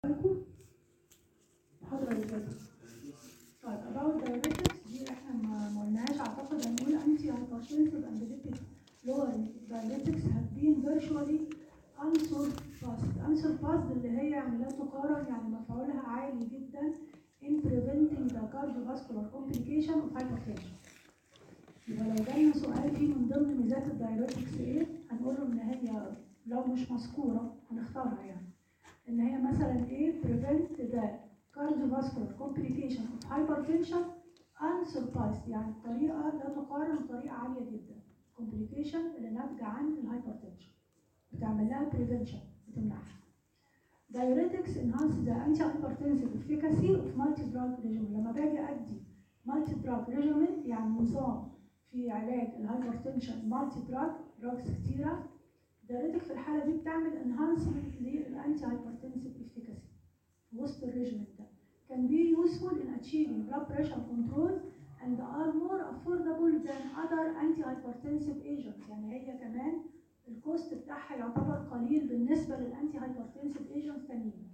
لكم المحاضرة اللي فاتت طيب about diuretics دي احنا ما ما قلناهاش اعتقد هنقول anti hypertensive and lipid lowering diuretics have been virtually unsurpassed unsurpassed اللي هي يعني لا تقارن يعني مفعولها عالي جدا in preventing the cardiovascular complication of hypertension يبقى لو جالنا سؤال فيه من ضمن ميزات الدايوريتكس ايه هنقول له ان هي لو مش مذكوره هنختارها يعني ان هي مثلا ايه prevent the cardiovascular complication of hypertension unsurpassed يعني بطريقه لا تقارن بطريقه عاليه جدا complication اللي ناتجه عن الهايبرتنشن بتعمل لها prevention بتمنعها diuretics enhance the anti-hypertensive efficacy of multi-drug regimen لما باجي ادي multi-drug regimen يعني نظام في علاج الهايبرتنشن مالتي دراج دراجز كتيره diuretic في الحاله دي بتعمل انهانسمنت للانتي هايبرتنسيف افيكاسي وسط الريجيمنت ده can be useful in achieving blood pressure control and are more affordable than other antihypertensive agents يعني هي كمان الكوست بتاعها يعتبر قليل بالنسبه للانتي هايبرتنسيف agents تانيين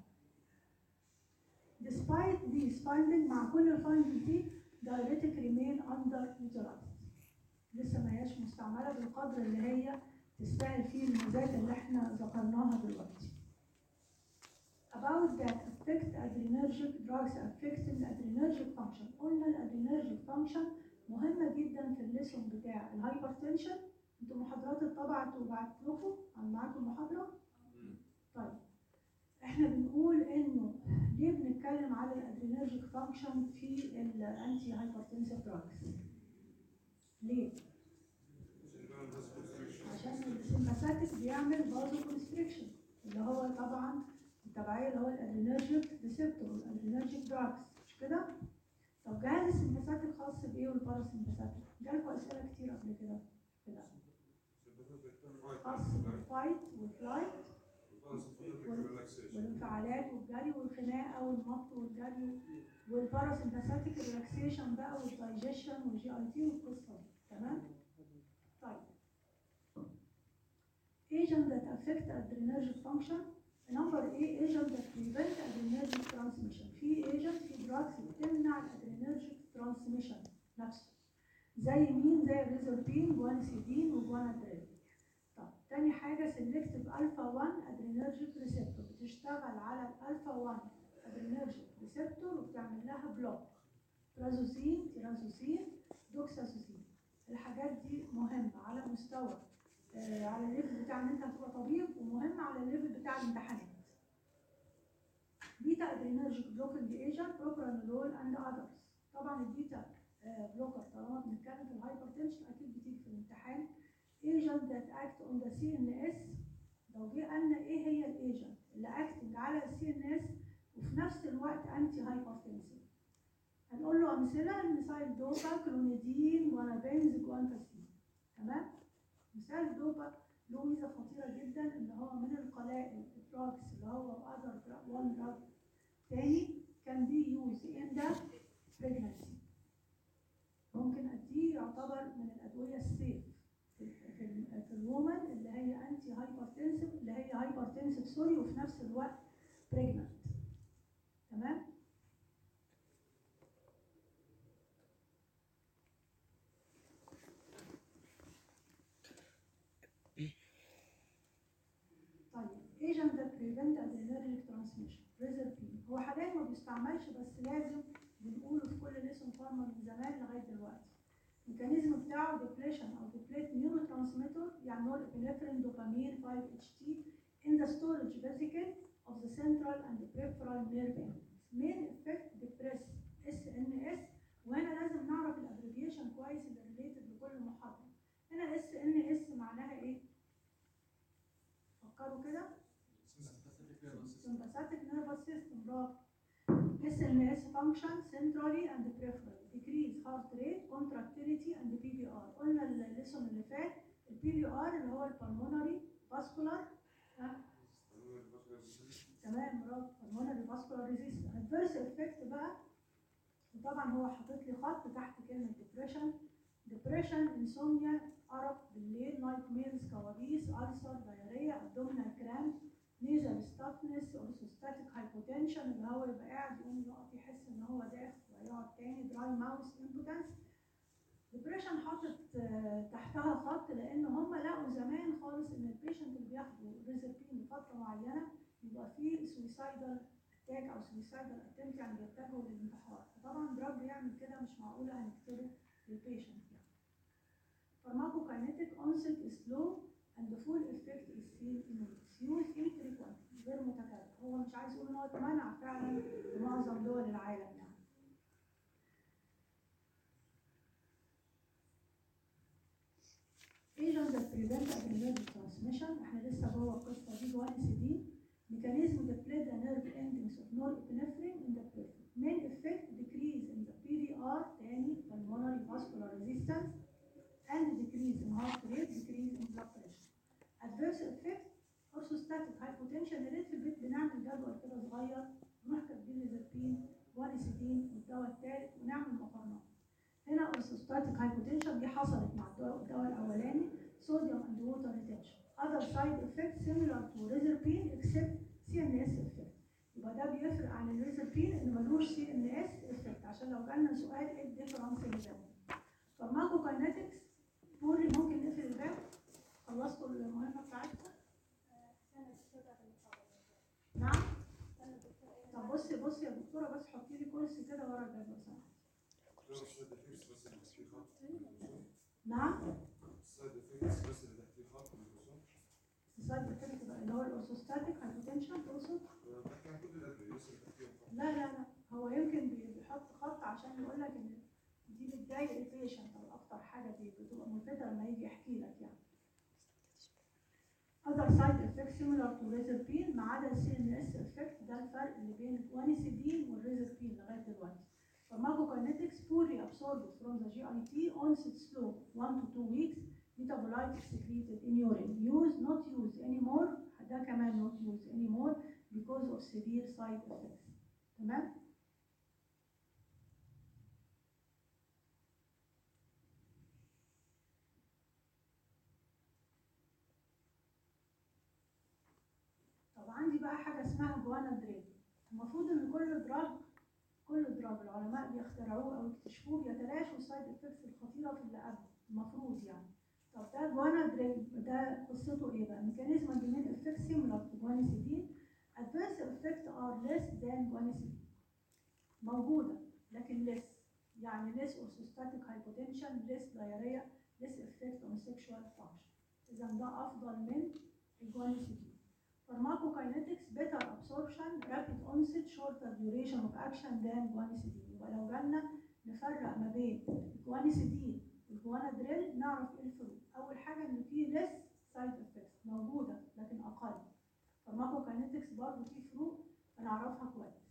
despite these findings مع كل الفايندنج دي diuretic remain under utilized لسه ما هياش مستعمله بالقدر اللي هي تستاهل فيه الميزات اللي احنا ذكرناها دلوقتي. About that affect adrenergic drugs affecting adrenergic function. قلنا الادرينرجيك function مهمة جدا في الليسون بتاع الهايبرتنشن. انتوا محاضرات اتطبعت وبعت لكم عن معاكم محاضرة؟ طيب احنا بنقول انه ليه بنتكلم على الادرينرجيك function في الانتي هايبرتنسيف دراجز؟ ليه؟ عشان السمباثيك بيعمل بازو كونستريكشن اللي هو طبعا التبعية اللي هو الادرينرجيك ريسبتور والادرينرجيك دراجز مش كده؟ طب جهاز السمباثيك خاص بايه والباراسمباثيك؟ جالكوا اسئله كتير قبل كده كده خاص بالفايت والفلايت والانفعالات والجري والخناقه والمط والجري والباراسمباثيك الريلاكسيشن بقى والدايجيشن والجي اي تي والقصه دي تمام؟ طيب agent that affect adrenergic function number A agent that prevent adrenergic transmission في agent في drugs بتمنع الادرينرجيك transmission نفسه زي مين زي الريزوربين جوانسيدين وجوانادريل طب تاني حاجة selective alpha 1 adrenergic receptor بتشتغل على الالفا 1 adrenergic receptor وبتعمل لها بلوك برازوسين تيرازوسين دوكساسوسين الحاجات دي مهمة على مستوى آه على الليفل بتاع ان انت هتبقى طبيب ومهم على الليفل بتاع الامتحانات. بيتا ادرينرجيك بلوكينج ايجنت بروبرانولول اند اذرز. طبعا البيتا آه بلوكر طالما بنتكلم في الهايبرتنشن اكيد بتيجي في الامتحان. ايجنت ذات اكت اون ذا سي ان اس لو جه قالنا ايه هي الايجنت اللي اكتنج على السي ان اس وفي نفس الوقت انتي هايبرتنسيف. هنقول له امثله الميثايل دوبا كلونيدين جوانابينز جوانفاسين تمام؟ مثال دوبا له ميزه خطيره جدا ان هو من القلائل الدراجز اللي هو اذر وان دراج تاني كان بي يوز ان ذا بريجنسي ممكن اديه يعتبر من الادويه السيف في في, في الومن اللي هي انتي هايبرتنسيف اللي هي هايبرتنسيف سوري وفي نفس الوقت بريجننت تمام طيب agent that prevent adrenergic transmission ريزربين هو حاليا ما بيستعملش بس لازم بنقوله في كل ليسون فارما من زمان لغايه دلوقتي الميكانيزم بتاعه ديبليشن او ديبليت نيورو ترانسميتر يعني نور ابنفرين دوبامين 5 اتش تي in the storage vesicle of the central and the peripheral nerve ends. main effect depress SNS وهنا لازم نعرف الابريفيشن كويس اللي ريليتد لكل محاضره هنا اس ان اس معناها ايه؟ فكروا كده sympathetic nervous system برافو SMS function centrally and peripherally decrease heart rate contractility and PVR قلنا الليسون اللي فات ال PVR اللي هو البلمونري vascular ها تمام برافو pulmonary vascular resistance adverse effect بقى وطبعا هو حاطط لي خط تحت كلمة depression depression insomnia أرق بالليل نايت ميرز كوابيس ألسر دايريا abdominal cramps nasal stiffness orthostatic hypotension اللي هو يبقى قاعد يقوم يقف يحس ان هو داخل ويقعد تاني dry mouth impotence depression حاطط آه، تحتها خط لان هم لقوا زمان خالص ان البيشنت اللي بياخدوا ريزربين لفتره معينه يبقى فيه suicidal اتاك او suicidal attempt يعني بيتجهوا للانتحار فطبعا دراج يعمل كده مش معقوله هنكتبه للبيشنت يعني pharmacokinetic onset is slow and the full effect is seen in weeks use infrequent غير متكرر هو مش عايز يقول ان هو اتمنع فعلا في معظم دول العالم يعني agents that prevent adrenergic transmission احنا لسه جوه القصه دي جوه سي دي mechanism deplete the nerve endings of norepinephrine in the periphery. Main effect decrease in the PVR, تاني pulmonary vascular resistance, and decrease in heart rate, decrease in blood pressure. Adverse effect orthostatic hypotension يا ريت في البيت بنعمل جدول كده صغير نروح كاتبين ليزربين وانيسيدين والدواء الثالث ونعمل مقارنات. هنا orthostatic hypotension دي حصلت مع الدواء الدواء الاولاني sodium and water retention. Other side effects similar to reserpine except CNS effect. يبقى ده بيفرق عن الريزربين ان ملوش سي ان اس افكت عشان لو جالنا سؤال ايه الديفرنس اللي بينهم. فارماكوكاينetics بوري ممكن نقفل الباب خلصتوا المهمه بتاعتكم؟ نعم؟ طب بصي بصي يا دكتوره بس حطي لي كرسي كده ورا الباب لو سمحتي. السايد افكتس بس اللي تحتيه خط نعم؟ السايد افكتس بس اللي تحتيه خط بالرسوم السايد افكت بقى اللي هو الاورثوستاتيك هايبوتنشن تقصد؟ بحكي عن كل الادويه بس اللي تحتيهم خط لا لا لا هو يمكن بي- بيحط خط عشان يقول لك ان دي بتضايق البيشنت او اكتر حاجه بي- بتبقى مفيده لما يجي يحكي لك يعني. Other side effects similar to Rezapine ما عدا ال CNS effect ده الفرق اللي بين الوانيسيدين والريزربين لغايه دلوقتي. Pharmacokinetics poorly absorbed from the GIT onset slow 1 to 2 weeks metabolite secreted in urine. Use not use anymore ده كمان not use anymore because of severe side effects. تمام؟ طب عندي بقى حاجة اسمها جوانا دريج المفروض ان كل دراج كل دراج العلماء بيخترعوه او يكتشفوه بيتلاشوا السايد افكتس الخطيرة في اللي قبله المفروض يعني طب ده جوانا دريج ده قصته ايه بقى؟ ميكانيزم الجمين افكت سيميلر تو جوانيسيدين adverse effect are less than guanisine موجودة لكن less يعني less orthostatic hypotension less diarrhea less effect on sexual function إذا ده أفضل من الجوانيسيدين pharmacokinetics better absorption rapid onset shorter duration of action than guanisidine يبقى لو جالنا نفرق ما بين الجوانيسيدين والجوانادريل نعرف ايه الفروق اول حاجه ان في less side effects موجوده لكن اقل pharmacokinetics برضه في فروق هنعرفها كويس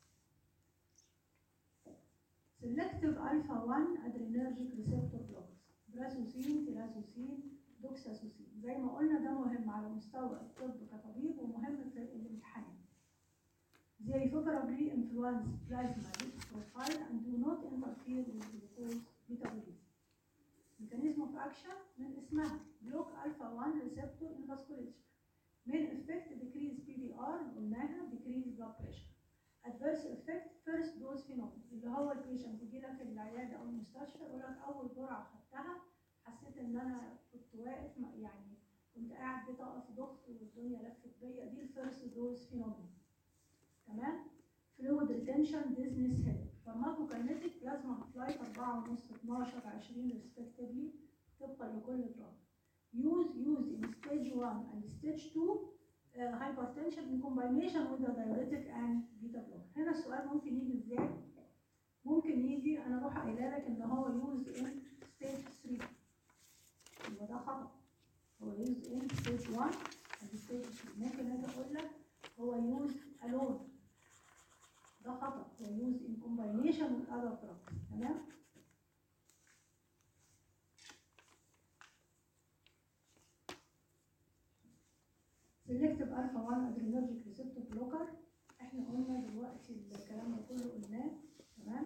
selective alpha 1 adrenergic receptor blockers برازوسين تيرازوسين دوكساسوسين زي ما قلنا ده مهم على مستوى الطب كطبيب ومهم في الامتحان They favorably influence plasma lipid profile and do not interfere with glucose metabolism. Mechanism of action من اسمها block alpha 1 receptor in vasculature. Main effect decrease PVR قلناها decrease blood pressure. adverse effect first dose phenomenon اللي هو البيشنت يجي لك العياده او المستشفى يقول لك اول جرعه خدتها حسيت ان انا كنت واقف م- يعني كنت قاعد بتقف ضغط والدنيا لفت بيا دي الفيرست دوز فينومينا تمام فلويد ريتنشن ديزنس هيد فارماكوكاينيتيك بلازما فلايت 4 ونص 12 20 ريسبكتيفلي طبقا لكل دراج use used in stage 1 and stage 2 uh, hypertension in combination with a diuretic and beta blocker هنا السؤال ممكن يجي ازاي ممكن يجي انا اروح قايله لك ان هو used in stage 3 يبقى ده خطأ هو used in stage 1 and stage 2 ممكن اجي اقول لك هو used alone ده خطأ هو used in combination with other drugs تمام selective alpha 1 adrenergic receptor blocker احنا قلنا دلوقتي الكلام ده كله قلناه تمام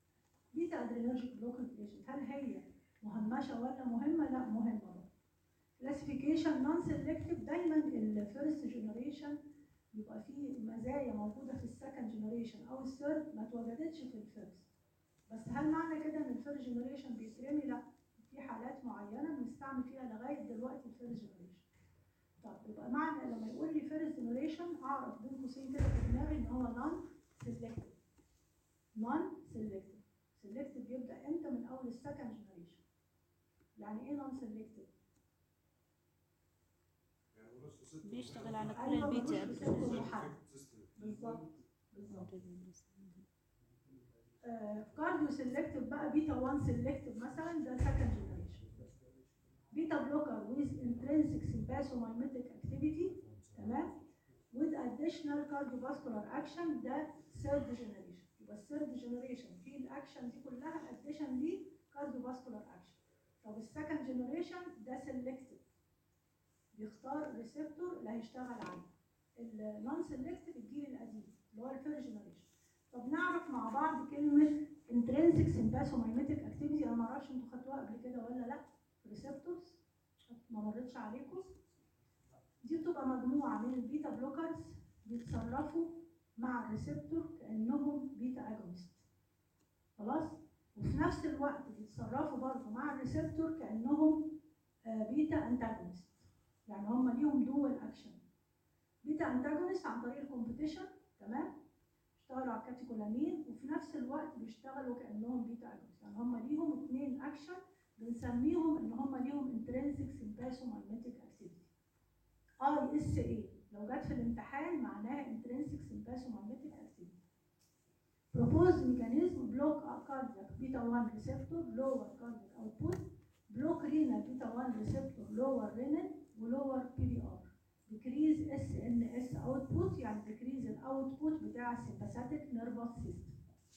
بيتا ادرينرجيك بلوكر بيشنت هل هي مهمشه ولا مهمه؟ لا مهمه برضه. كلاسيفيكيشن نون سيلكتيف دايما الفيرست جنريشن بيبقى فيه مزايا موجوده في السكند جنريشن او الثيرد ما اتوجدتش في الفيرست بس هل معنى كده ان الفيرست جنريشن بيترمي لا في حالات معينه بنستعمل فيها لغايه دلوقتي الفيرست جنريشن طب يبقى معنى لما يقول لي فيرست جنريشن اعرف بين قوسين كده في دماغي ان هو نون سيلكتيف نون سيلكتيف سيلكتيف بيبدا امتى من اول السكند جنريشن يعني ايه نون سيلكتيف يعني هو نفسه ست بيشتغل على كل أيوة، البيت ملوش قبل بسبب كده. محل. سيستم بالظبط بالظبط كارديو سيلكتيف بقى بيتا 1 سيلكتيف مثلا ده سكند جنريشن بيتا بلوكر with intrinsic sympathomimetic activity تمام with additional cardiovascular action ده third generation يبقى الثيرد جنريشن فيه الاكشن دي كلها الاديشن ليه cardiovascular action طب السكند جنريشن ده سيلكتيف بيختار ريسبتور اللي هيشتغل عليه النون سيلكتيف الجيل القديم اللي هو الفيرست جنريشن طب نعرف مع بعض كلمه intrinsic sympathomimetic activity انا ما اعرفش انتوا خدتوها قبل كده ولا لا ريسبتورز ما مرتش عليكم دي بتبقى مجموعه من البيتا بلوكرز بيتصرفوا مع الريسبتور كانهم بيتا اجونست خلاص وفي نفس الوقت بيتصرفوا برضه مع الريسبتور كانهم آه، بيتا انتاجونست يعني هم ليهم دول اكشن بيتا انتاجونست عن طريق الكومبيتيشن تمام بيشتغلوا على الكاتيكولامين وفي نفس الوقت بيشتغلوا كانهم بيتا اجونست يعني هم ليهم اثنين اكشن بنسميهم ان هم ليهم انترنسيك سيمباثومايميتيك اكتيفيتي اي اس اي لو جت في الامتحان معناها انترنسيك سيمباثومايميتيك اكتيفيتي proposed mechanism block cardiac beta 1 receptor lower cardiac output block renal beta 1 receptor lower renal ولور بي بي ار decrease اس ان اس output يعني decrease الاوتبوت بتاع السمباثيك نيرفس سيستم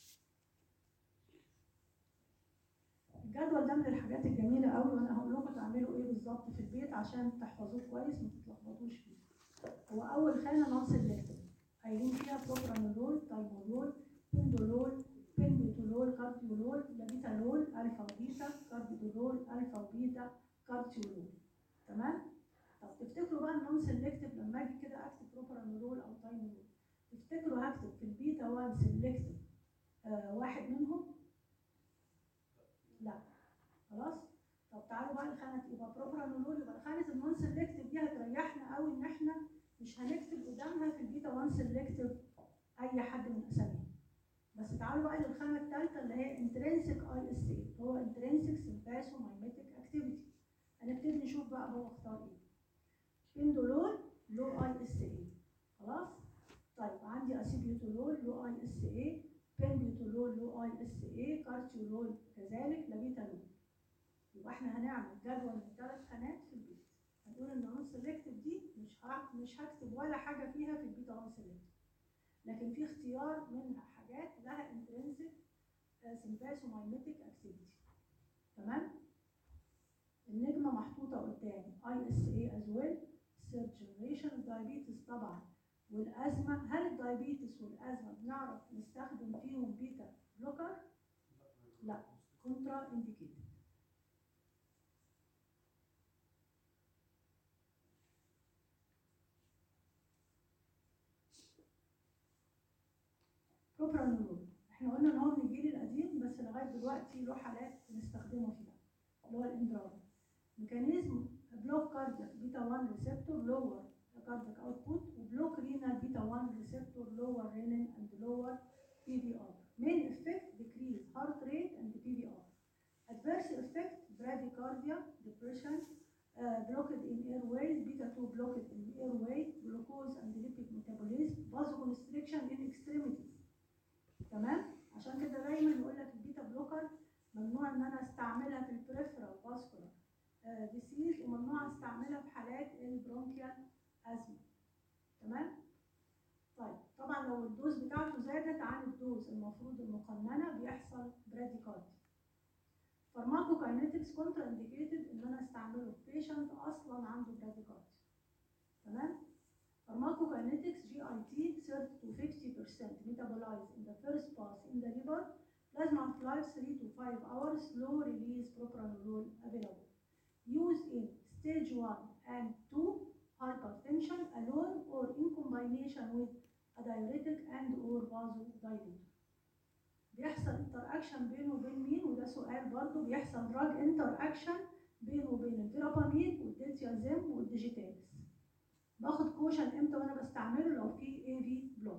الجدول ده من الحاجات الجميله قوي وانا هقول لكم تعملوا ايه بالظبط في البيت عشان تحفظوه كويس ما تتلخبطوش فيه هو اول خانه نون سيلكتيف قايلين فيها بروبرانولول تايمولول بندولول بندوتولول كارتيولول لابيتالول الفا وبيتا كاربيدولول الفا وبيتا كارتيولول تمام طب تفتكروا بقى النون سيلكتيف لما اجي كده اكتب بروبرانولول او تايمولول تفتكروا هكتب في البيتا 1 سيلكتيف آه واحد منهم لا خلاص طب تعالوا بقى لخانه يبقى بروبرانولول يبقى خانه النون سيلكتيف دي هتريحنا قوي ان احنا مش هنكتب قدامها في البيتا 1 سيلكتيف اي حد من اساميهم بس تعالوا بقى للخانه الثالثه اللي هي انترنسيك اي اس اي هو انترنسيك سيمباثومايميتيك اكتيفيتي هنبتدي نشوف بقى هو اختار ايه بندولول لو اي اس اي خلاص طيب عندي اسيبيوتولول لو اي اس اي بنبيوتولول لو اي اس اي كارتيولول كذلك لابيتالول يبقى احنا هنعمل جدول من ثلاث خانات في البيت هنقول ان النون سيلكتيف دي مش ه- مش هكتب ولا حاجه فيها في البيتا 1 سيلكتيف لكن في اختيار منها حاجات لها انترنسيك سيمباثومايميتيك اكتيفيتي تمام النجمه محطوطه قدامي اي اس اي از ويل ثيرد جنريشن الدايابيتس طبعا والازمه هل الدايابيتس والازمه بنعرف نستخدم فيهم بيتا بلوكر؟ لا كونترا انديكيتد بروبرانولول احنا قلنا ان هو من الجيل القديم بس لغايه دلوقتي له حالات بنستخدمه فيها اللي هو الاندرال ميكانيزم بلوك كاردياك بيتا 1 ريسبتور لور كاردياك اوتبوت وبلوك رينال بيتا 1 ريسبتور لور رينال اند لور بي في ار main effect decrease heart rate and PVR adverse effect bradycardia depression uh, blocked in airways beta 2 blocked in airway glucose and lipid metabolism vasoconstriction in extremities تمام عشان كده دايما يقول لك البيتا بلوكر ممنوع ان انا استعملها في البريفرال فاسكولار ديسيز وممنوع استعملها في حالات البرونكيال ازمه تمام طيب طبعا لو الدوز بتاعته زادت عن الدوز المفروض المقننه بيحصل براديكارديا فارماكوكاينetics كونترا انديكيتد ان انا استعمله في بيشنت اصلا عنده براديكارديا تمام Pharmacokinetics GIT 30 to 50% metabolized in the first pass in the liver. Plasma half-life 3 to 5 hours. Slow release propranolol available. Used in stage 1 and 2 hypertension alone or in combination with a diuretic and or vasodilator بيحصل انتراكشن بينه وبين مين وده سؤال برضه بيحصل دراج انتراكشن بينه وبين الفيرابامين والديتيازيم والديجيتاليس باخد كوشن امتى وانا بستعمله لو في اي في بلوك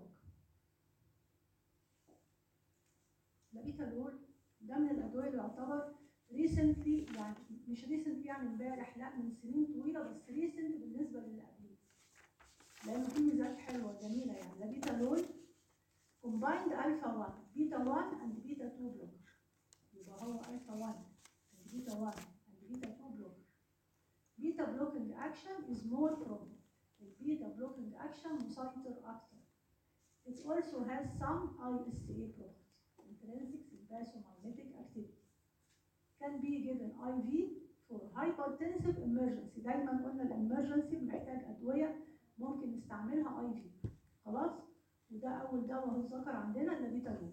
لابيتالول ده من الادويه اللي يعتبر ريسنتلي يعني مش ريسنتلي يعني امبارح لا من سنين طويله بس ريسنت بالنسبه للي قبليه لانه فيه ميزات حلوه جميله يعني لابيتالول combined alpha 1 beta 1 and beta 2 blocker يبقى هو alpha 1 and beta 1 and beta 2 blocker beta blocking action is more prominent البيتا blocking action مسيطر أكتر it also has some ISA properties intrinsic sympathomagnetic activity can be given IV for hypertensive emergency دايما قلنا الامرجنسي محتاج أدوية ممكن نستعملها IV خلاص وده أول دواء هو ذكر عندنا اللابيتالول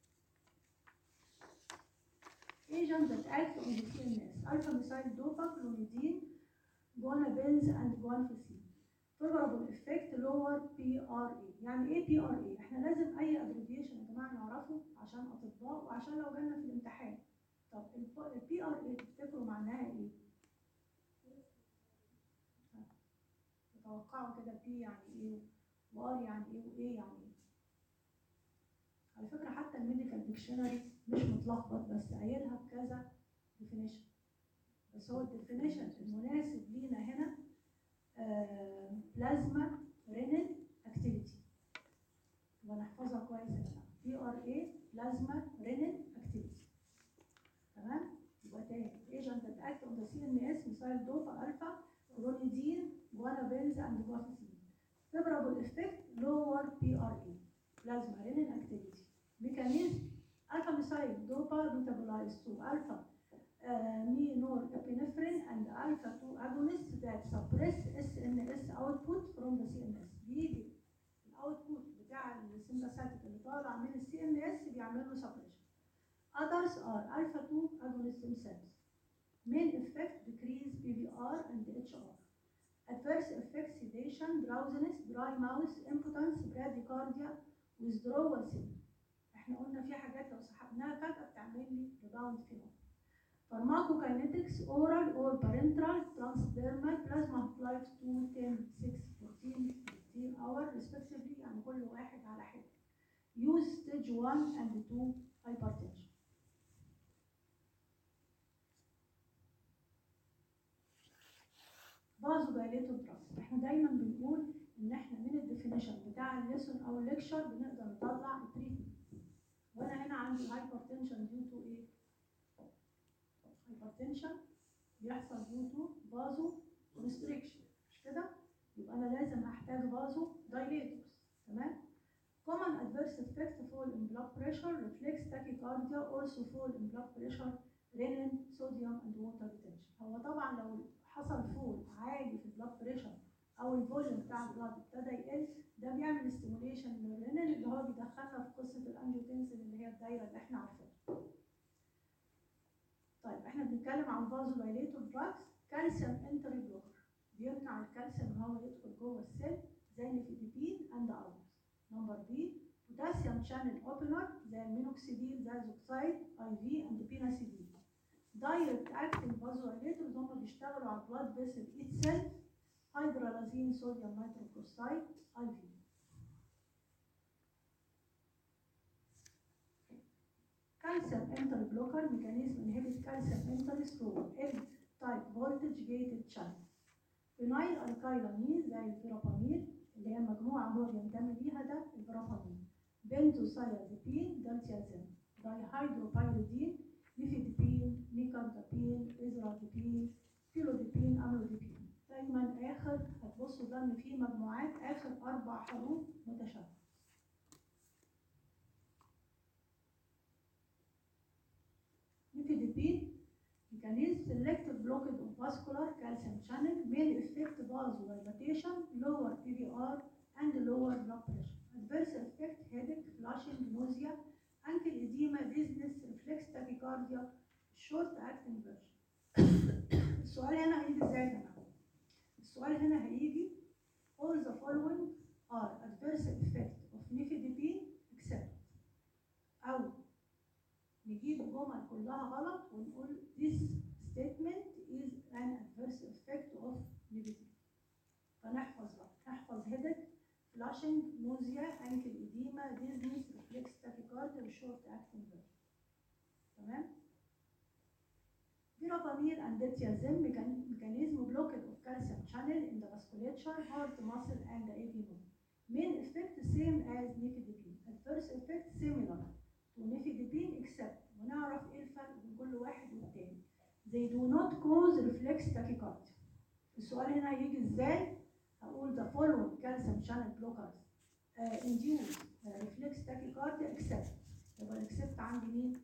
agent that act on the CNS alpha methyl dopa clonidine guanabens and guanfacine favorable effect lower PRA يعني ايه PRA احنا لازم اي ابريفيشن يا جماعه نعرفه عشان اطباء وعشان لو جالنا في الامتحان طب ال PRA تفتكروا معناها ايه ها، تتوقعوا كده P يعني ايه وار يعني ايه وايه يعني ايه على فكره حتى الميديكال ديكشنري مش متلخبط بس قايلها بكذا ديفينيشن بس هو الديفينيشن المناسب لينا هنا بلازما رينين اكتيفيتي ونحفظها كويس يا جماعه بي ار اي بلازما رينين اكتيفيتي تمام يبقى تاني agent that act on the CNS مثال دوبا الفا كلونيدين جوانابينز اند جوافيسين favorable effect lower PRA plasma renin activity mechanism alpha methyl dopa metabolized to alpha uh, norepinephrine and alpha 2 agonists that suppress SNS output from the CNS بيجي الاوتبوت بتاع السمباثيك اللي طالع من السي ان اس بيعمل له suppression others are alpha 2 agonists themselves main effect decrease PVR and HR adverse effects sedation drowsiness dry mouth impotence bradycardia withdrawal symptom احنا قلنا في حاجات لو سحبناها فجأة بتعمل لي rebound phenomenon pharmacokinetics oral or parenteral transdermal plasma half-life 2 10 6 14 15 hour respectively يعني كل واحد على حد use stage 1 and 2 hypertension vasodilator drugs احنا دايما بنقول ان احنا من الديفينيشن بتاع الليسون او الليكشر بنقدر نطلع التريتمنت وانا هنا عندي هايبرتنشن ديو تو ايه هايبرتنشن بيحصل ديو تو فازو ريستريكشن مش كده يبقى انا لازم احتاج فازو دايليتورز تمام common adverse effect fall in blood pressure reflex tachycardia also fall in blood pressure renin sodium and water retention هو طبعا لو حصل فول عالي في البلاد بريشر او الفوليوم بتاع البلاد ابتدى يقل ده بيعمل ستيموليشن للرينين اللي هو بيدخلنا في قصه الانجيوتنسين اللي هي الدايره اللي احنا عارفينها. طيب احنا بنتكلم عن فازو دايليتور دراجز كالسيوم انتري بلوكر بيمنع الكالسيوم ان هو يدخل جوه السيل زي الفيديبين اند اذرز. نمبر بي بوتاسيوم شانل اوبنر زي المينوكسيديل زازوكسايد اي في اند بيناسيدين. دايركت اكتنج فازوليتورز هم بيشتغلوا على البلاد فيسل اتسيلف هيدرالازين صوديوم نيتروكلوسايد اي في كالسيوم انتر بلوكر ميكانيزم انهبت كالسيوم انتر ثرو ال تايب فولتج جيتد شانل فينايل الكايلامين زي الفيرابامين اللي هي مجموعه هو بينتمي ليها ده الفيرابامين بنتوسايازيبين دالتيازين دايهيدروبايريدين نيفيديبين نيكاردابين ازراديبين فيلوديبين املوديبين دايما اخر هتبصوا ده ان في مجموعات اخر اربع حروف متشابهه نيفيديبين mechanism selective blockage of vascular calcium channel main effect vasodilatation lower PVR and lower blood pressure adverse effect headache flushing nausea ankle edema dizziness reflex tachycardia short acting version السؤال هنا هيجي ازاي يا جماعه السؤال هنا هيجي all the following are adverse effect of nifedipine except أو نجيب جمل كلها غلط ونقول this statement is an adverse effect of nifedipine فنحفظ بقى نحفظ headache flushing nausea ankle edema dizziness reflex tachycardia وshort acting version تمام Verapamil and dithiazem mechan- mechanism blockade of calcium channel in the vasculature, heart muscle and the AV node. Main effect same as nifedipine. Adverse effect similar to nifedipine except ونعرف ايه الفرق بين كل واحد والتاني. They do not cause reflex tachycardia. السؤال هنا هيجي ازاي؟ هقول the following calcium channel blockers uh, induce uh, reflex tachycardia except يبقى الاكسبت عندي مين؟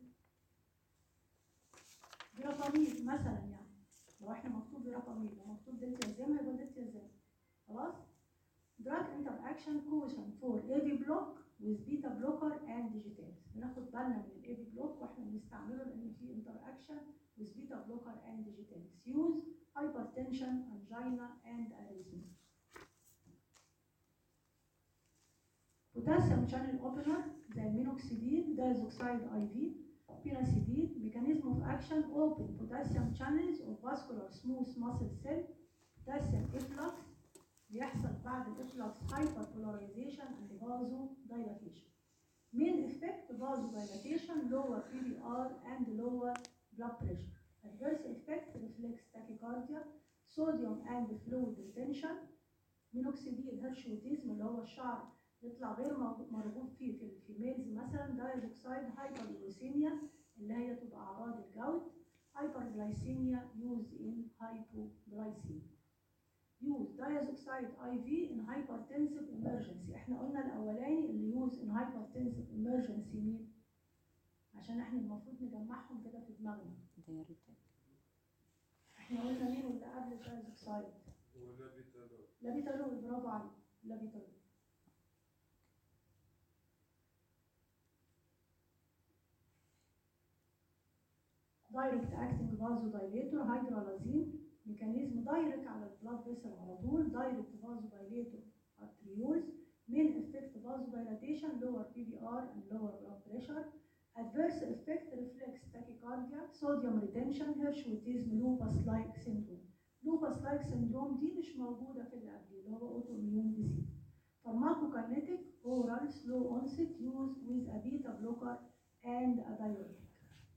برقمين مثلا يعني لو احنا مكتوب برقمين لو مكتوب دلتيازيم هيبقى دلتيازيم خلاص drug interaction quotient for AV block with beta blocker and digitals بناخد بالنا من ال AV block واحنا بنستعمله لان في interaction with beta blocker and digitals use hypertension angina and arrhythmia potassium channel opener زي المينوكسيدين diazoxide IV pyracidine mechanism of action open potassium channels of vascular smooth muscle cell potassium efflux بيحصل بعد الافلux hyperpolarization and vasodilatation main effect vasodilatation lower PVR and lower blood pressure adverse effect reflex tachycardia sodium and fluid retention minoxidil هرشوتيزم اللي هو الشعر يطلع غير مرغوب مرغوب فيه في الفيميلز مثلا دايزوكسايد هايبرجلوسيميا اللي هي تبقى اعراض الجوت هايبرجلايسيميا يوز ان هايبوجلايسيميا يوز دايزوكسايد اي في ان هايبرتنسيف امرجنسي احنا قلنا الاولاني اللي يوز ان هايبرتنسيف امرجنسي مين عشان احنا المفروض نجمعهم كده في دماغنا دايرتك احنا قلنا مين اللي قبل الدايزوكسايد ولا بيتابع لابيتالول برافو عليك لابيتالول دايركت اكتنج فازودايليتور هيدرالازين ميكانيزم دايركت على البلاد فيسل على طول دايركت فازودايليتور ارتريولز مين افكت فازودايلاتيشن لور بي في ار اند لور بلاد بريشر adverse effect reflex tachycardia sodium retention hirschautism lupus like syndrome lupus like syndrome دي مش موجودة في اللي قبليه اللي هو autoimmune disease pharmacokinetic oral slow onset used with a beta blocker and a diuretic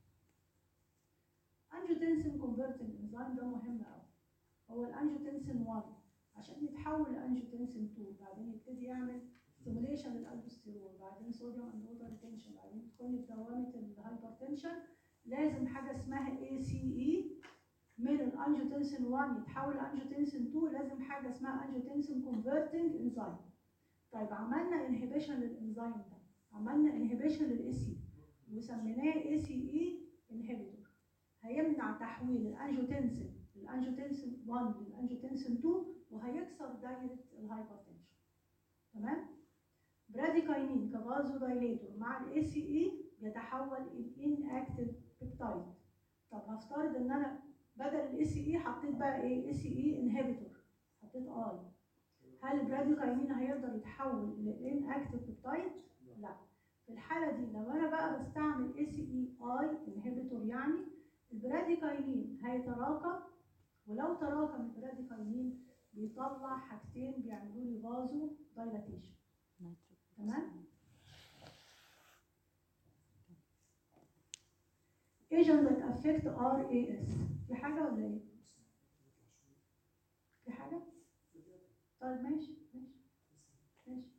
angiotensin converting enzyme ده مهم قوي هو الانجيوتنسين 1 عشان يتحول لانجيوتنسين 2 بعدين يبتدي يعمل ستيموليشن للالدوستيرون بعدين صوديوم اند ووتر ريتنشن بعدين تدخل في دوامه الهايبرتنشن لازم حاجه اسمها اي سي اي من الانجيوتنسين 1 يتحول لانجيوتنسين 2 لازم حاجه اسمها انجيوتنسين كونفرتنج انزيم طيب عملنا انهبيشن للانزيم ده عملنا انهبيشن للاي سي وسميناه اي سي اي انهبيتور هيمنع تحويل الانجيوتنسين الانجيوتنسين 1 للانجيوتنسين 2 وهيكسر دايره الهايبرتنشن تمام براديكاينين كفازو دايليتور مع الاي سي اي بيتحول الى اكتيف بيبتايد طب هفترض ان انا بدل الاي سي اي حطيت بقى ايه اي سي اي انهبيتور حطيت اي هل البراديكاينين هيقدر يتحول لان اكتيف بيبتايد لا في الحاله دي لو انا بقى بستعمل اي سي اي اي انهبيتور يعني البراديكاينين هيتراكم ولو تراكم البراديكاينين بيطلع حاجتين بيعملوا لي فازو دايلاتيشن نيتروك تمام agent that affect RAS في حاجة ولا ايه؟ في حاجة؟ طيب ماشي ماشي ماشي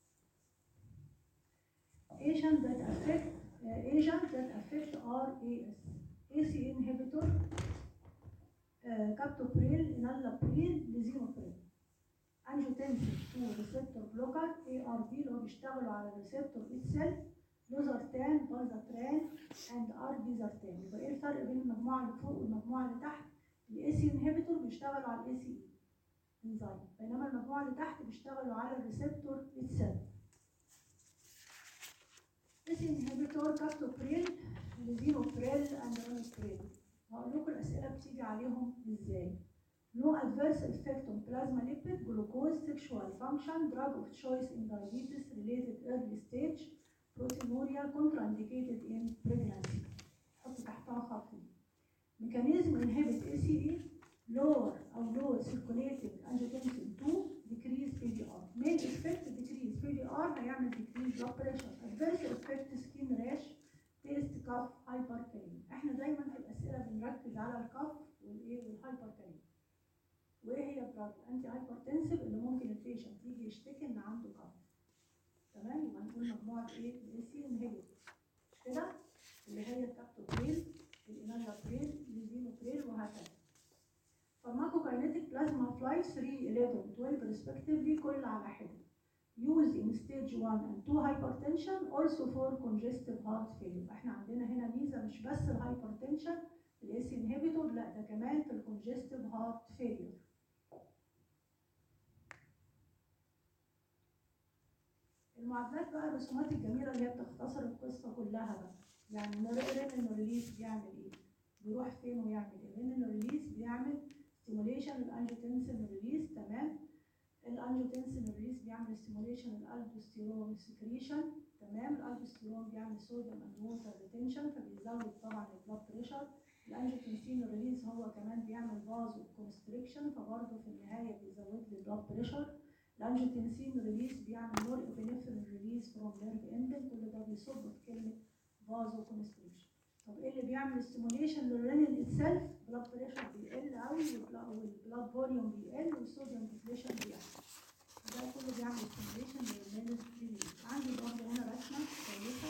agent that affect uh, agent that affect RAS AC inhibitor uh, captopril enalapril lizinopril angiotensin 2 receptor blocker ARB اللي هو بيشتغلوا على الريسبتور itself لوزرتان بازاتران اند اربيزارتان يبقى ايه الفرق بين المجموعه اللي فوق والمجموعه اللي تحت الاي سي انهبيتور بيشتغلوا على الاي سي انزيم بينما المجموعه اللي تحت بيشتغلوا على الريسبتور itself اي سي انهبيتور كابتوبريل ليزينوبريل اند رونوبريل هقول لكم الاسئله بتيجي عليهم ازاي No adverse effect on plasma lipid, glucose, sexual function, drug of choice in diabetes related early stage, proteinuria contraindicated in pregnancy. حط تحتها خط دي. Mechanism inhibit ACE, lower أو lower circulating angiotensin 2, decrease PVR. Main effect decrease PVR هيعمل decrease blood pressure. Adverse effect skin rash, taste cough, hyperkalemia. احنا دايما في الأسئلة بنركز على الكف والإيه والهايبركاليميا. وايه هي الدراج الانتي هايبرتنسيف اللي ممكن البيشنت يجي يشتكي ان عنده كف تمام يبقى نقول مجموعه ايه الاي سي انهبيتور مش كده اللي هي الكابتوبريل الاناجابريل الزينوبريل وهكذا فارماكوكاينيتيك بلازما فلاي 3 11 12 respectively كل على حده used in stage 1 and 2 hypertension also for congestive heart failure احنا عندنا هنا ميزه مش بس الهايبرتنشن الاس انهبيتور لا ده كمان في الكونجستيف هارت فيلير المعادلات بقى الرسومات الجميله اللي هي بتختصر القصه كلها بقى يعني رينين ريليز بيعمل ايه بيروح فين ويعمل ايه رينين ريليز بيعمل ستيموليشن الانجيوتنسين ريليز تمام الانجيوتنسين ريليز بيعمل ستيموليشن الالدوستيرون سكريشن تمام الالدوستيرون بيعمل صوديوم اند ووتر ريتنشن فبيزود طبعا البلاد بريشر الانجيوتنسين ريليز هو كمان بيعمل فازو كونستريكشن فبرضه في النهايه بيزود لي البلاد بريشر الانجيوتنسين ريليز بيعمل نور ابنفرين ريليز فروم نيرف اندل كل ده بيصب في كلمه فازو كونستريكشن طب ايه اللي بيعمل ستيموليشن للرينين اتسلف بلاد بريشر بيقل قوي والبلاد فوليوم بيقل والصوديوم ديبليشن بيقل ده كله بيعمل ستيموليشن للرينين ريليز عندي برضه هنا رسمه كويسه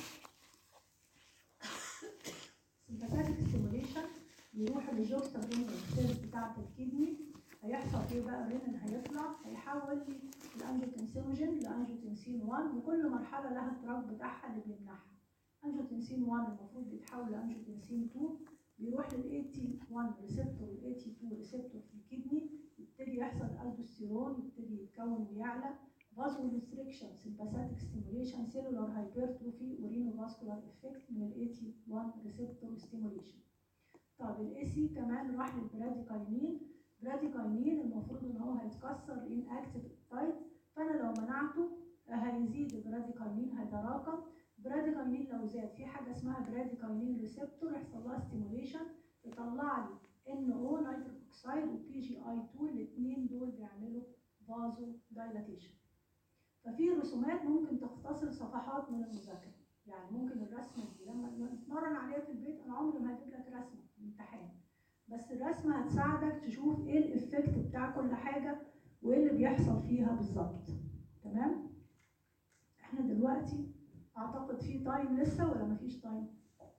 سمباثيك ستيموليشن يروح للجوكسا رينين سيلز بتاعه الكدني هيحصل ايه بقى الرينين هيطلع هيحول لي الانجيوتنسينوجين لانجيوتنسين 1 وكل مرحله لها الدراج بتاعها اللي بيمنعها انجيوتنسين 1 المفروض بيتحول لانجيوتنسين 2 بيروح للاي تي 1 ريسبتور والاي تي 2 ريسبتور في الكدني يبتدي يحصل الدوستيرون يبتدي يتكون ويعلى فازو ريستريكشن سمباثيك ستيموليشن سيلولار هايبرتروفي ورينو فاسكولار افكت من الاي تي 1 ريسبتور ستيموليشن طب الاي سي كمان راح للبراديكاينين براديكاينين المفروض ان هو هيتكسر ان اكتيف تايب فانا لو منعته هيزيد البراديكاينين هيتراكم براديكاينين لو زاد في حاجه اسمها براديكاينين ريسبتور يحصل لها ستيموليشن يطلع لي ان او نيتروك اوكسيد وبي جي اي 2 الاثنين دول بيعملوا فازو دايلاتيشن ففي رسومات ممكن تختصر صفحات من المذاكره يعني ممكن الرسمه دي لما نتمرن عليها في البيت انا عمري ما هجيب لك رسمه في الامتحان بس الرسمه هتساعدك تشوف ايه الايفكت بتاع كل حاجه وايه اللي بيحصل فيها بالظبط تمام احنا دلوقتي اعتقد في تايم لسه ولا مفيش تايم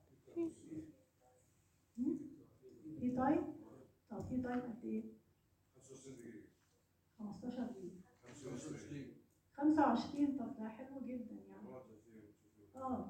هم؟ في تايم طب في تايم قد ايه 25 دقيقة 15 دقيقه 25 25 طب ده حلو جدا يعني مرات فيهم تشوفوا. اه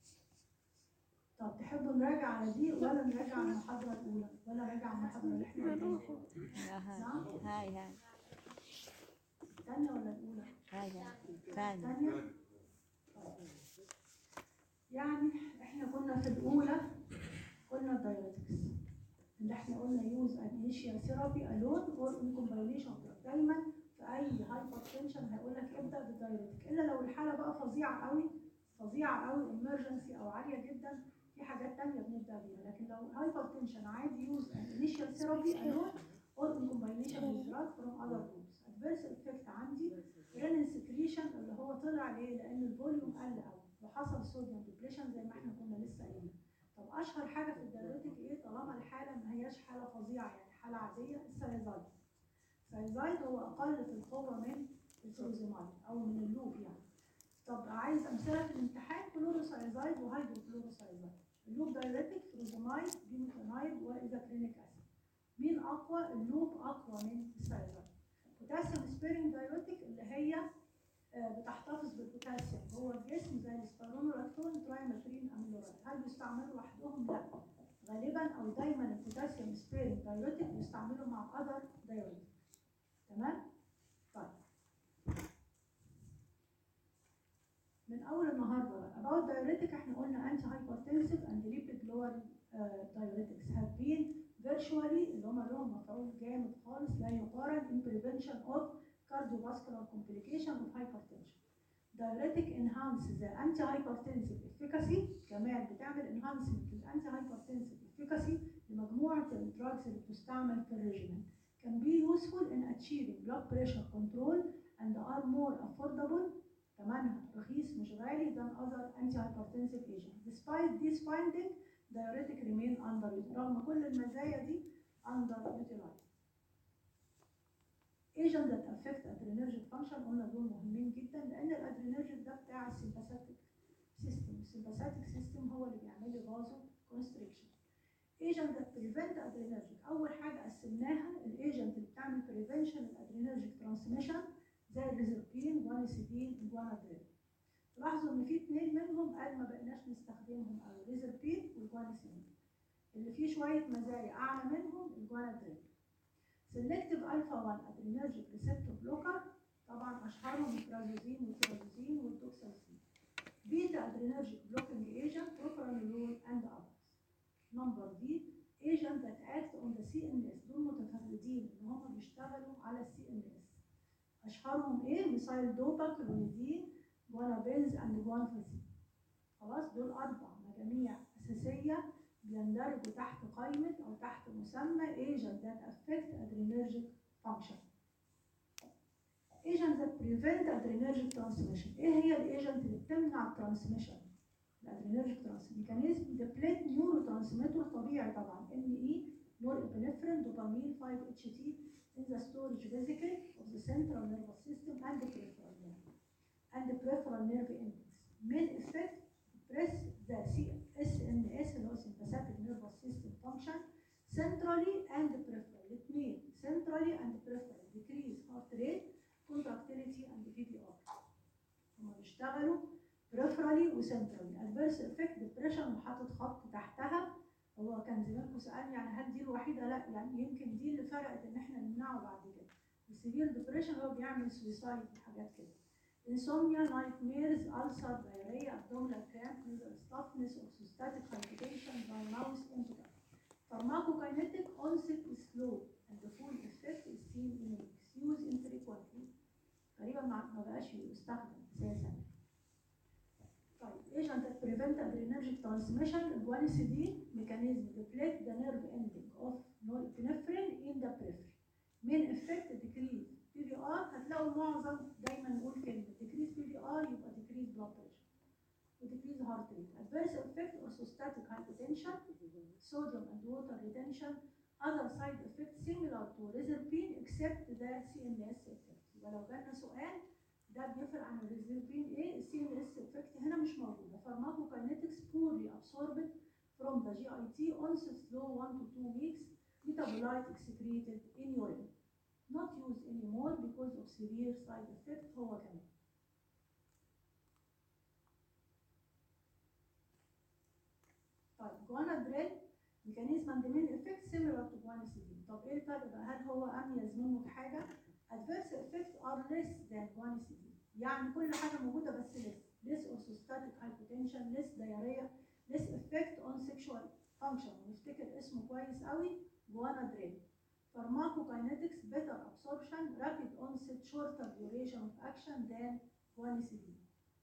طب تحبوا نراجع على دي ولا نراجع على المحاضرة الأولى ولا نراجع على المحاضرة اللي احنا قلناها؟ نعم هاي هاي الثانية ولا الأولى؟ هاي هاي ثاني الثانية؟ طيب. يعني احنا كنا في الأولى قلنا الدايريتكس اللي احنا قلنا يوز انيشيال ثيرابي الون اور ان كومباينيشن دايما في اي هايبر تنشن هيقول لك ابدا بالدايريتك الا لو الحاله بقى فظيعه قوي فظيعه قوي امرجنسي او عاليه جدا في حاجات تانية بنبدا بيها لكن لو هايبر تنشن عادي يوز انيشيال ثيرابي الون اور ان كومباينيشن with drug from other groups adverse effect عندي رينين سكريشن اللي هو طلع ليه لان الفوليوم قل قوي وحصل صوديوم ديبليشن زي ما احنا كنا لسه قايلين طب اشهر حاجه في الدايريتك ايه طالما الحاله ما هياش حاله فظيعه يعني حاله عاديه السايزايد السايزايد هو اقل في القوه من الفلوزيمايد او من اللوب يعني طب عايز امثله في الامتحان كلوروسايزايد وهيدروكلوروسايزايد اللوب دايريتك فلوزيمايد بيميثانايد وايزاكرينيك اسيد مين اقوى اللوب اقوى من السايزايد بوتاسيوم سبيرنج دايريتك اللي هي آه، بتحتفظ بالبوتاسيوم جوه الجسم زي السبيرونولاكتون ترايمترين اميلورايد هل بيستعملوا لوحدهم؟ لا غالبا او دايما البوتاسيوم سبيرنج دايوريتك بيستعملوا مع اذر دايوريتك تمام؟ طيب من اول النهارده بقى about diuretic احنا قلنا anti hypertensive and lipid lowering uh, diuretics have been فيرتشوالي اللي هم لهم مفعول جامد خالص لا يقارن in prevention of cardiovascular complication of hypertension. Diuretic enhance the antihypertensive efficacy كمان بتعمل enhancement للانتي hypertensive efficacy لمجموعة الدراجز اللي بتستعمل في الريجيمنت. Can be useful in achieving blood pressure control and are more affordable ثمنها رخيص مش غالي than other antihypertensive agents. Despite this finding, diuretic remain under رغم كل المزايا دي underutilized. Agent that affect adrenergic function قلنا دول مهمين جدا لان الادرينرجيك ده بتاع السمباثيك سيستم، السمباثيك سيستم هو اللي بيعمل لي فازو كونستريكشن. Agent that prevent adrenergic اول حاجه قسمناها الايجنت اللي بتعمل prevention الادرينرجيك ترانسميشن زي الريزربين جوانيسيدين الجوانادرين. تلاحظوا ان في اثنين منهم قال ما بقيناش نستخدمهم او الريزربين والجوانيسيدين. اللي فيه شويه مزايا اعلى منهم الجوانادرين. سيلكتيف الفا 1 ادرينرجيك ريسبتور بلوكر طبعا اشهرهم الترازوزين والترازوزين والتوكسازين. بيتا ادرينرجيك بلوكينج ايجنت بروبرانولول اند اذرز. نمبر بي agent that act on the CNS دول متفردين ان هم بيشتغلوا على السي ان اس اشهرهم ايه ميثايل دوبا كلونيدين جوانابينز اند جوانفاسين خلاص دول اربع مجاميع اساسيه بيندرجوا تحت قائمه او تحت مسمى agent that affect adrenergic function agent that prevent adrenergic transmission ايه هي الايجنت اللي بتمنع الترانسميشن الادرينرجيك ترانس ميكانيزم ديبليت نيورو ترانسميتر طبيعي طبعا ان اي نور ابنفرين دوبامين 5 اتش تي in the storage vesicle of the central nervous system and the peripheral nerve and the peripheral nerve index main effect press the CSNS اللي هو sympathetic nervous system function centrally and peripherally الاثنين centrally and peripherally decrease heart rate contractility and PVR هما بيشتغلوا بريفرالي وسنترالي ادفيرس افكت ديبريشن وحاطط خط تحتها هو كان زمانكم سالني يعني هل دي الوحيده لا يعني يمكن دي اللي فرقت ان احنا نمنعه بعد كده السيفير ديبريشن هو بيعمل سويسايد وحاجات كده انسومنيا نايت ميرز ألسر دايريا ابدومينال كرامب نيزل ستافنس اوكسوستاتيك هايبوتنشن باي ماوس امبوتنس pharmacokinetic onset is slow and the full effect is seen in weeks use infrequently غالبا ما ما بقاش يستخدم اساسا طيب agent that prevent adrenergic transmission الجوانيسيدين mechanism deplete the nerve ending of norepinephrine in the periphery main effect decrease PVR هتلاقوا معظم دايما نقول كلمة decrease PVR يبقى decrease blood pressure و decrease heart rate adverse effect orthostatic hypotension sodium and water retention other side effects similar to reserpine except the CNS effect يبقى لو جالنا سؤال ده بيفرق عن الريزرفين ايه السي ان اس افكت هنا مش موجوده pharmacokinetics poorly absorbed from the GIT onset slow 1 to 2 weeks metabolite excreted in urine not used anymore because of severe side effect هو كمان طيب جوانادريل ميكانيزم اند مين افكت سيميلار تو جوانيسيدين طب ايه الفرق بقى هل هو اميز منه في حاجه adverse effects are less than guanisine يعني كل حاجة موجودة بس less less orthostatic hypotension less diarrhea less effect on sexual function ونفتكر اسمه كويس قوي جوانادرين pharmacokinetics better absorption rapid onset shorter duration of action than guanisine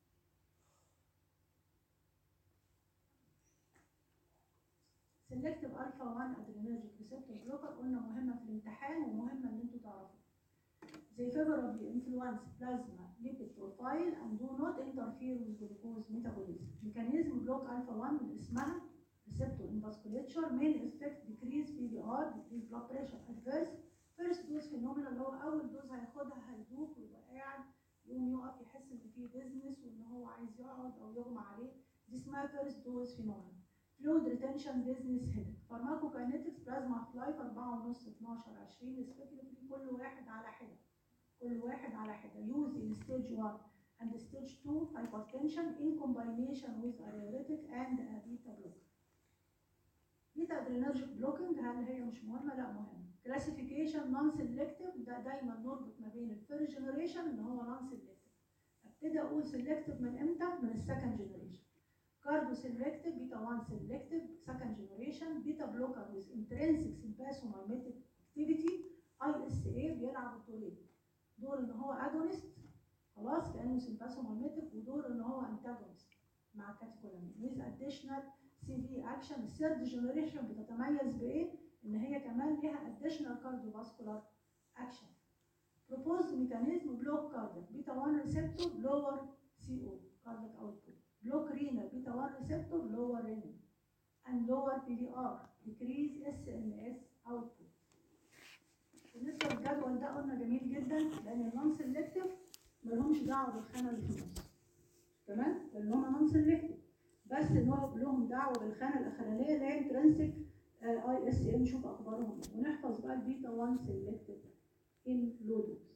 selective alpha 1 adrenergic receptor blocker قلنا مهمة في الامتحان ومهمة ان انتوا تعرفوا they favorably influence plasma lipid profile and do not interfere with glucose metabolism. Mechanism block alpha 1 من اسمها receptor in vasculature main effect decrease PVR decrease blood pressure adverse first dose phenomena اللي هو أول دوز هياخدها هيدوخ ويبقى قاعد يقوم يقف يحس إن فيه ديزنس وإن هو عايز يقعد أو يغمى عليه دي اسمها first dose phenomena. fluid retention dizziness headache pharmacokinetics plasma half life 4.5 12 20 respectively كل واحد على حدة كل واحد على حدة use in stage 1 and stage 2 hypertension in combination with a diuretic and a beta blocker. beta adrenergic blocking هل هي مش مهمة؟ لا مهمة. classification non selective ده دايما نربط ما بين الفيرست جنريشن اللي هو non selective. ابتدي اقول selective من امتى؟ من السكند جنريشن. cardio selective beta 1 selective second generation beta blocker with intrinsic sympathomimetic activity ISA بيلعب الدورين دور ان هو agonist خلاص كانه sympathomimetic ودور ان هو antagonist مع كاتيكولامين with additional CV action الثيرد جنريشن بتتميز بايه؟ ان هي كمان ليها additional cardiovascular action proposed mechanism block cardiac beta 1 receptor lower CO cardiac output block renal beta 1 receptor lower renal and lower PVR decrease SNS output بالنسبه للجدول ده قلنا جميل جدا لان النون سيلكتيف مالهمش دعوه بالخانه اللي في النص تمام لان هم نون سيلكتيف بس ان هو لهم دعوه بالخانه الاخرانيه اللي هي انترنسك اي اس ام نشوف اخبارهم ايه ونحفظ بقى البيتا 1 سيلكتيف ان لو دوز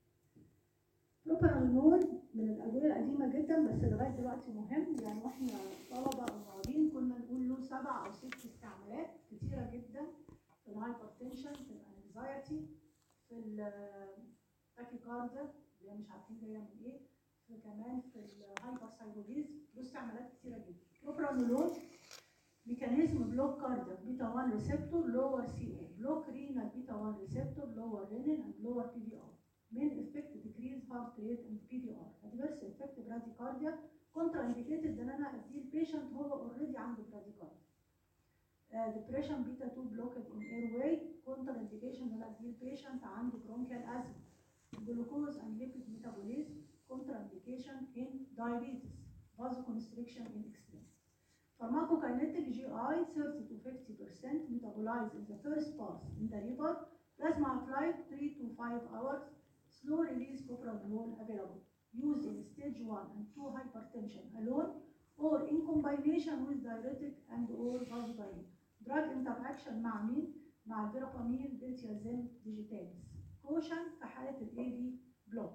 بروبرانول من الادويه القديمه جدا بس لغايه دلوقتي مهم يعني واحنا طلبه او معيدين كنا نقول له سبع او ست استعمالات كتيره جدا في الهايبرتنشن في الانكزايتي في التاكيكارديا اللي هي مش عارفين جايه من ايه في كمان في الهايبرثايروديزم له استعمالات كتيره جدا بروبرانولول ميكانيزم بلوك كاردياك بيتا 1 ريسبتور لور سي او بلوك رينال بيتا 1 ريسبتور لور رينين اند لور بي في ار main effect decrease heart rate and PVR adverse effect bradycardia contra indicated ان انا ادي البيشنت هو اوريدي عنده bradycardia uh, depression beta 2 blocked in airway contra indication ان انا ادي البيشنت عنده bronchial asthma glucose and lipid metabolism contra indication in diabetes vasoconstriction in extreme pharmacokinetic GI 30 to 50% metabolized in the first pass in the liver plasma applied 3 to 5 hours slow release propranolol available used in stage 1 and 2 hypertension alone or in combination with diuretic and or vasodilator. Drug interaction مع مين؟ مع الفيرابامين بنتيازين ديجيتاليس. كوشن في حالة ال AV بلوك.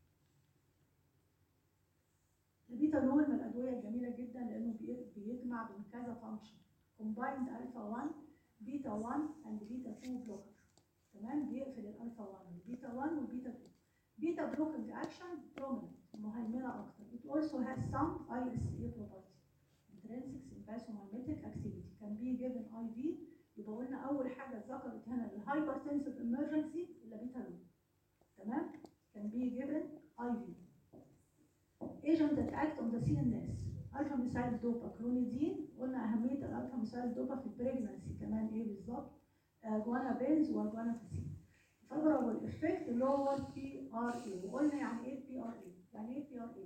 البيتالول من الأدوية الجميلة جدا لأنه بي- بيجمع بين كذا فانكشن. combined alpha 1 بيتا 1 and بيتا 2 بلوكر. تمام بيقفل الالفا 1 والبيتا 1 والبيتا 2 بيتا بلوكينج اكشن prominent مهيمنه اكتر it also has some ISA property intrinsic sympathomimetic activity can be given IV يبقى قلنا اول حاجه اتذكرت هنا الهايبرتنسيف emergency اللي بيتا لون تمام can be given IV agent that act on the CNS الفا ميثايل دوبا كلونيدين قلنا اهميه الالفا ميثايل دوبا في البريجنسي كمان ايه بالظبط جوانا بينز وجوانا فاسين favorable effect lower PRA وقلنا يعني ايه PRA يعني ايه PRA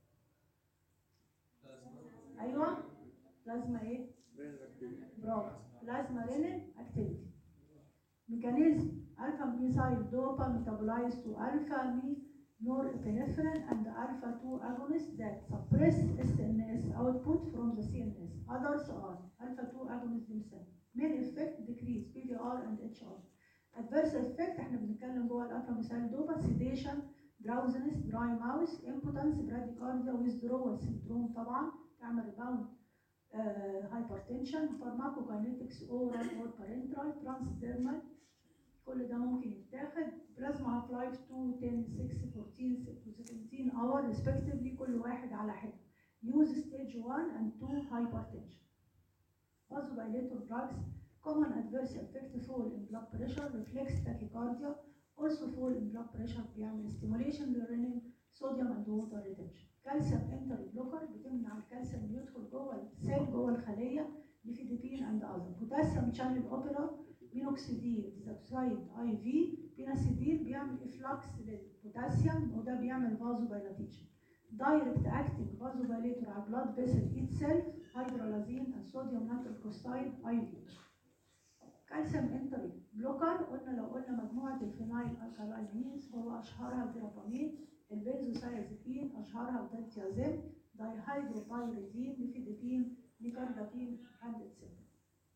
ايوه بلازما ايه برافو بلازما رينين اكتيفيتي ميكانيزم الفا ميثايل دوبا ميتابولايز تو الفا مي norepinephrine and alpha 2 agonists that suppress SNS output from the CNS. Others are alpha 2 agonists themselves. main effect decrease PVR and HR. adverse effect احنا بنتكلم جوه الالفا مثال دوبا sedation drowsiness dry mouth impotence bradycardia withdrawal syndrome طبعا تعمل rebound uh, hypertension pharmacokinetics oral or parenteral transdermal كل ده ممكن يتاخد بلازما هاف لايف 2 10 6 14 17 اور respectively كل واحد على حده use stage 1 and 2 hypertension vasodilator drugs common adverse effect fall in blood pressure reflex tachycardia also fall in blood pressure بيعمل stimulation للرنين sodium and water retention calcium enter blocker بتمنع الكالسيوم يدخل جوه السيل جوه الخليه لفيديبين and other potassium channel opera مينوكسيديل ديزوكسايد اي في بيناسيديل بيعمل افلاكس للبوتاسيوم وده بيعمل فازو دايلاتيشن دايركت اكتنج فازو دايليتور على البلاد فيسل اتسيلف هيدرالازين اند صوديوم ناتريل كوستايد اي في كالسيوم انتري بلوكر قلنا لو قلنا مجموعه الفينايل الكالاينينز هو اشهرها الفيرابامين البنزوسايازيبين اشهرها الدنتيازيم دايهيدروبايريدين نيفيديبين نيكاردابين اند اتسيترا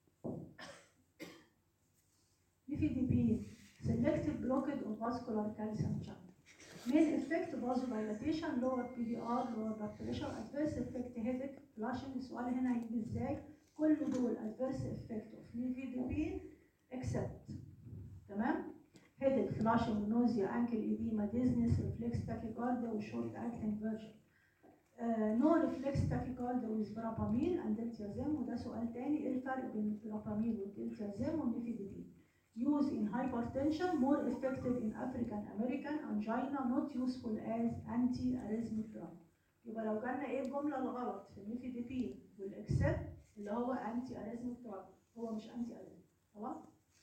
nifedipine, selective blockade of vascular calcium channel. Main effect vasodilatation, lower PVR, lower blood pressure, adverse effect headache, flushing. السؤال هنا هيجي ازاي؟ كل دول adverse effect of nifedipine except تمام؟ headache, flushing, nausea, ankle edema, dizziness, reflex tachycardia, وshort acting version. نو ريفلكس تاكيكارد ويز برابامين اند دلتيازيم وده سؤال تاني ايه الفرق بين البرابامين والدلتيازيم والنيفيديبين use in hypertension more effective in African American angina not useful as anti-arrhythmic drug يبقى لو جالنا ايه الجملة الغلط في النيفيديبين والاكسبت اللي هو anti arrhythmic drug هو مش anti arrhythmic خلاص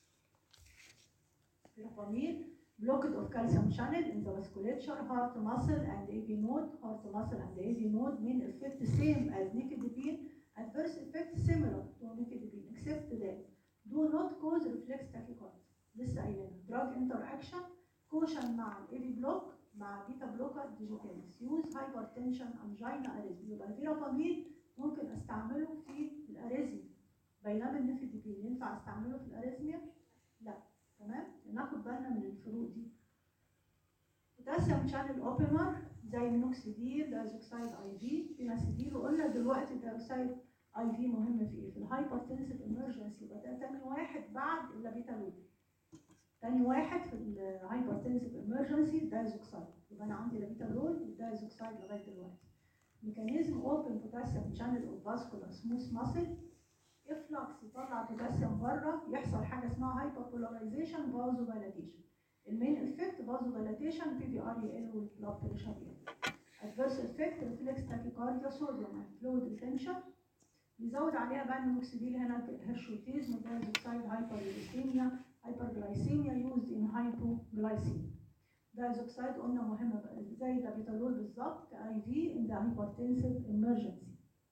Dopamine blockade of calcium channel in the vasculature, heart muscle and AV node, heart muscle and AV node main effect same as nicotine, adverse effect similar to nicotine except that do not cause reflex tachycardia. لسه قايلينها drug interaction caution مع الاي بلوك مع بيتا بلوكر ديجيتاليس يوز هايبرتنشن انجينا اريزمي يبقى الفيرابامين ممكن استعمله في الاريزمي بينما النيفيديبين ينفع استعمله في الاريزميا؟ لا تمام ناخد بالنا من الفروق دي بوتاسيوم شانل اوبيمر زي النوكسيديل دايزوكسايد اي في فيناسيديل وقلنا دلوقتي الدايزوكسايد اي في مهم في ايه؟ في الهايبرتنسيف امرجنسي يبقى ده تاني واحد بعد اللابيتالول تاني واحد في الهايبرتنسيف امرجنسي دايزوكسايد يبقى انا عندي لابيتالول والدايزوكسايد لغايه دلوقتي ميكانيزم اوبن بوتاسيوم شانل اوف فاسكولار سموث ماسل افلكس يطلع بوتاسيوم بره يحصل حاجه اسمها هايبربولاريزيشن فازو دايلاتيشن المين افكت فازو دايلاتيشن بي في ار يقل والبلاد بريشر يقل ادفيرس افكت ريفلكس تاكيكارديا صوديوم فلويد ريتنشن بيزود عليها بقى الموكسيديل هنا هيرشوتيزم دايزوكسايد هايبرليسيميا هايبرجلايسيميا يوزد ان هايبوجلايسيميا دايزوكسايد قلنا مهمه بقى زي الدابيتالول بالظبط كاي في ان ذا هايبرتنسيف امرجنسي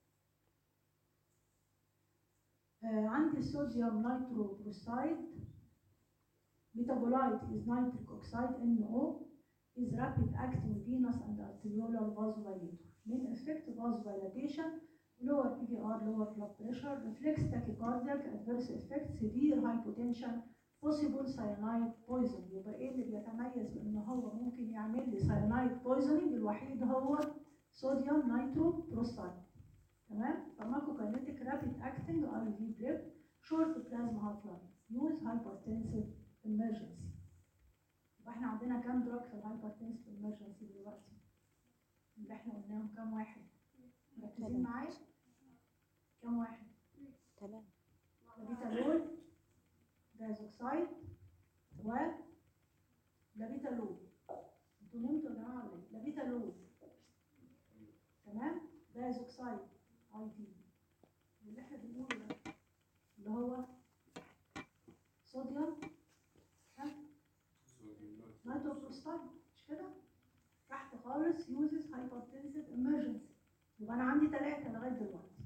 آه عندي الصوديوم نيترو بروسايد metabolite is nitric oxide NO is rapid acting venous and arteriolar vasodilator main effect vasodilatation lower PVR lower blood pressure reflex tachycardiac adverse effect severe hypotension possible cyanide poison يبقى ايه اللي بيتميز بان هو ممكن يعمل لي cyanide poisoning الوحيد هو صوديوم نيترو بروسايد تمام pharmacokinetic rapid acting IV blip short plasma half life use hypertensive emergency يبقى احنا عندنا كام دراج في الهايبرتنسيف emergency دلوقتي اللي احنا قلناهم كام واحد مركزين معايا كام واحد تمام لابيتالول دايزوكسايد و لابيتالول انتوا نمتوا يا جماعه ولا ايه؟ لابيتالول تمام دايزوكسايد اي دي واللي احنا بنقوله ده اللي هو صوديوم ها نيتروبروستايد مش كده تحت خالص يوزز هايبرتنسيف امرجنسي يبقى انا عندي ثلاثه لغايه دلوقتي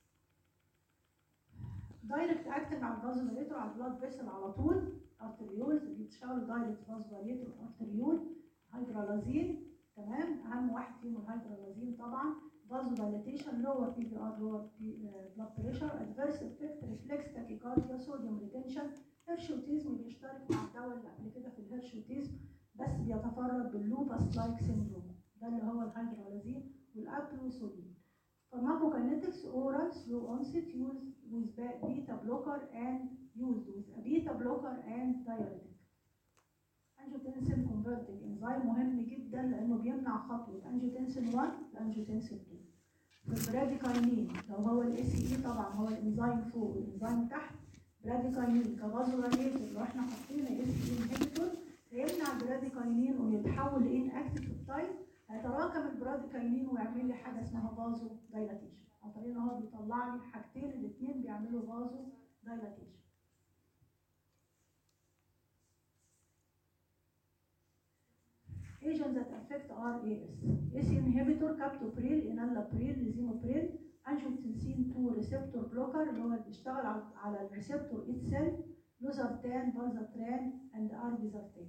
دايركت اكتنج على الفازولاريتور على البلاد فيسل على طول ارتريولز بيتشتغلوا دايركت فازولاريتور ارتريول هيدرالازين تمام اهم واحد فيهم الهيدرالازين طبعا فازودايليتيشن لور بي في ار لور بلاد بريشر ادفيرس افكت ريفلكس تاكيكارديا صوديوم ريتنشن هيرشوتيزم بيشترك مع الدواء اللي قبل كده في الهيرشوتيزم بس بيتفرد باللوباس لايك سيندروم ده اللي هو الهيدرالازين والابروسولين pharmacokinetics oral slow onset used with be- beta blocker and used with a beta blocker and diuretic. angiotensin converting enzyme مهم جدا لانه بيمنع خطوه angiotensin 1 لانجيوتنسين 2 في البراديكاينين لو هو الاي سي اي طبعا هو الانزيم فوق والانزيم تحت براديكاينين كفازولانيتور لو احنا حطينا اي سي اي انهبيتور هيمنع البراديكاينين ويتحول لان اكتف بيبتايد هيتراكم البراديكاينين ويعمل لي حاجه اسمها فازو دايلاتيشن عن طريق ان هو بيطلع لي حاجتين الاثنين بيعملوا فازو دايلاتيشن agents that affect RAS ACE inhibitor captopril enalapril lisinopril angiotensin 2 receptor blocker اللي هو بيشتغل على على الريسبتور itself لوزارتان فالزاتران and اربيزارتان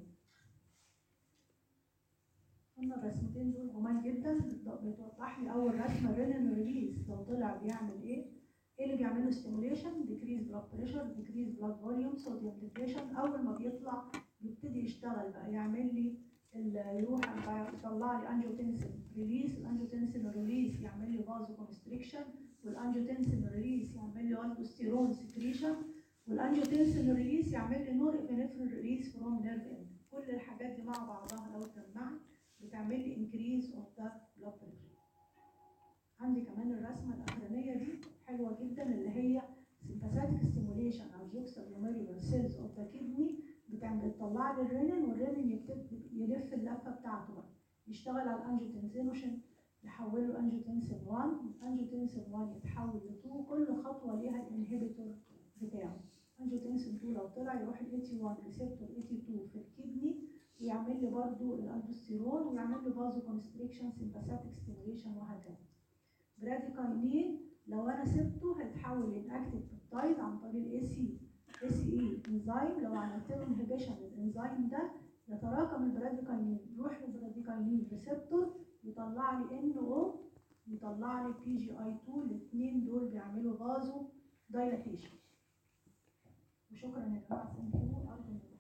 قلنا الرسمتين دول جمال جدا بتوضح لي اول رسمه رينين ريليز لو طلع بيعمل ايه ايه اللي بيعمله ستيموليشن ديكريز بلاد بريشر ديكريز بلاد فوليوم صوديوم ديبريشن اول ما بيطلع بيبتدي يشتغل بقى يعمل لي ال- يروح بقى يطلع لي انجيوتنسين ريليس الانجيوتنسين ريليس يعمل لي فازو كونستريكشن والانجيوتنسين ريليس يعمل لي الدوستيرون سكريشن والانجيوتنسين ريليس يعمل لي نور ابنفرين ريليس فروم نيرف اند كل الحاجات دي مع بعضها لو اتجمعت بتعمل لي increase of the blood pressure عندي كمان الرسمه الاخرانيه دي حلوه جدا اللي هي sympathetic stimulation او juxtaglomerular cells of the kidney بتعمل بتطلع لي الرينين والرينين يكتب يلف اللفه بتاعته بقى يشتغل على الانجيوتنسينوشن يحوله انجيوتنسين 1 الانجيوتنسين 1 يتحول ل 2 كل خطوه ليها الانهبيتور بتاعه انجيوتنسين 2 لو طلع يروح ال 81 ريسبتور 82 في الكدني ويعمل لي برضو الالدوستيرون ويعمل لي فازو كونستريكشن سيمباثيك ستيميوليشن وهكذا براديكاينين لو انا سبته هيتحول لانكتيف بيبتايد عن طريق الاي سي اي سي اي انزيم لو عملت له انهبيشن للانزيم ده يتراكم البراديكاينين يروح للبراديكاينين ريسبتور يطلع لي ان او يطلع لي بي جي اي 2 الاثنين دول بيعملوا فازو دايلاتيشن وشكرا يا جماعه ثانك يو